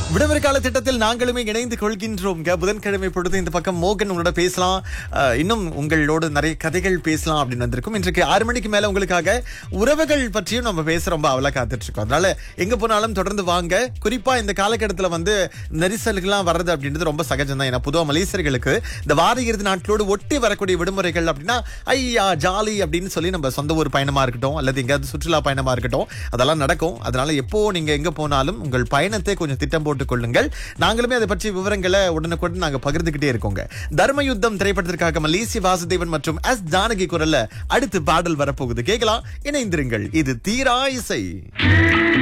விடுமுறை கால திட்டத்தில் நாங்களுமே இணைந்து கொள்கின்றோம் க. புதன்கிழமை பொழுது இந்த பக்கம் மோகன் உங்களோட பேசலாம் அஹ், இன்னும் உங்களோடு நிறைய கதைகள் பேசலாம் அப்படின்னு வந்திருக்கும் இன்றைக்கு ஆறு மணிக்கு மேல உங்களுக்காக உறவுகள் பற்றியும் நம்ம பேச ரொம்ப அவலா காத்துட்டு இருக்கோம் அதனால எங்க போனாலும் தொடர்ந்து வாங்க குறிப்பா இந்த காலகட்டத்துல வந்து நெரிசல்கள்லாம் வர்றது அப்படின்றது ரொம்ப சகஜம் தான் ஏன்னா பொதுவா மலேசியர்களுக்கு இந்த வார இறுதி நாட்களோடு ஒட்டி வரக்கூடிய விடுமுறைகள் அப்படின்னா ஐயா ஜாலி அப்படின்னு சொல்லி நம்ம சொந்த ஊர் பயணமா இருக்கட்டும் அல்லது எங்கேயாவது சுற்றுலா பயணமா இருக்கட்டும் அதெல்லாம் நடக்கும் அதனால எப்போ நீங்க எங்க போனாலும் உங்கள் பயணத்தை கொஞ்சம் திட்டம் போட்டுக் கொள்ளுங்கள் நாங்களுமே அதை பற்றி விவரங்களை உடனுக்குடன் நாங்க பகிர்ந்துகிட்டே இருக்கோங்க தர்ம யுத்தம் திரைப்படத்திற்காக மலேசி வாசுதேவன் மற்றும் எஸ் ஜானகி குரல்ல அடுத்து பாடல் வரப்போகுது கேட்கலாம் இணைந்திருங்கள் இது தீரா இசை